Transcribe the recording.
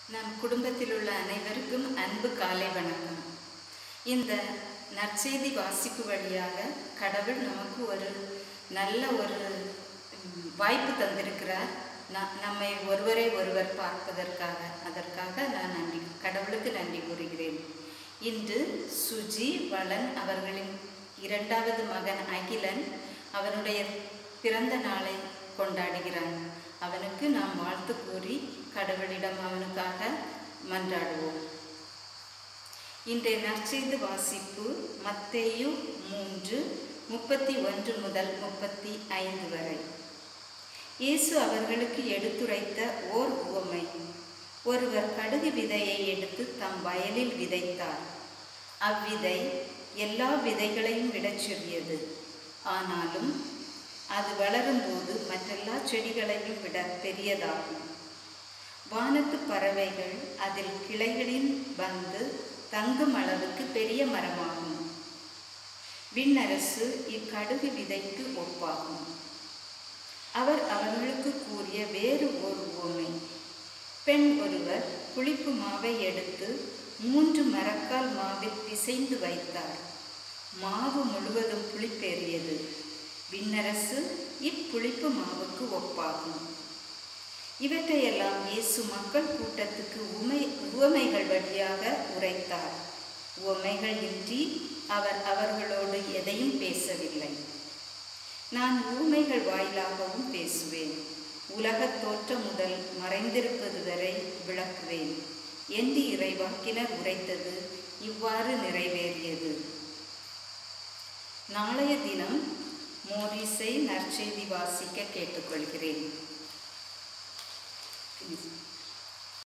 நம் குடும்பத்தில் உள்ள அனைவருக்கும் அன்பு காலை வணக்கம் இந்த நற்செய்தி வாசிப்பு வழியாக கடவுள் நமக்கு ஒரு நல்ல ஒரு ம், வாய்ப்பு தந்திருக்கிறார் ந- நம்மை ஒருவரை ஒருவர் பார்ப்பதற்காக அதற்காக நான் நன்றி கடவுளுக்கு நன்றி கூறுகிறேன் இன்று சுஜி வளன் அவர்களின் இரண்டாவது மகன் அகிலன் அவனுடைய பிறந்த நாளை கொண்டாடுகிறான் அவனுக்கு நாம் வாழ்த்து கூறி கடவுளிடம் அவனுக்காக மன்றாடுவோம் இன்றைய நற்செய்து வாசிப்பு மத்தேயு மூன்று முப்பத்தி ஒன்று முதல் முப்பத்தி ஐந்து வரை இயேசு அவர்களுக்கு எடுத்துரைத்த ஓர் உவமை ஒருவர் கடுகு விதையை எடுத்து தம் வயலில் விதைத்தார் அவ்விதை எல்லா விதைகளையும் விடச் சிறியது ஆனாலும் அது வளரும்போது மற்றெல்லா செடிகளையும் விட பெரியதாகும் வானத்து பறவைகள் அதில் கிளைகளில் வந்து தங்கும் அளவுக்கு பெரிய மரமாகும் விண்ணரசு இக்கடுகு விதைக்கு ஒப்பாகும் அவர் அவர்களுக்கு கூறிய வேறு ஒரு உவமை பெண் ஒருவர் புளிப்பு மாவை எடுத்து மூன்று மரக்கால் மாவில் பிசைந்து வைத்தார் மாவு முழுவதும் புளிப்பேறியது விண்ணரசு இப்புளிப்பு மாவுக்கு ஒப்பாகும் இவற்றையெல்லாம் இயேசு மக்கள் கூட்டத்துக்கு உமை உவமைகள் வழியாக உரைத்தார் உவமைகள் இன்றி அவர் அவர்களோடு எதையும் பேசவில்லை நான் ஊமைகள் வாயிலாகவும் பேசுவேன் உலகத் தோற்றம் முதல் மறைந்திருப்பது வரை விளக்குவேன் என்று இறைவாக்கினர் உரைத்தது இவ்வாறு நிறைவேறியது நாளைய தினம் மோரிஸை நற்செய்தி வாசிக்க கேட்டுக்கொள்கிறேன்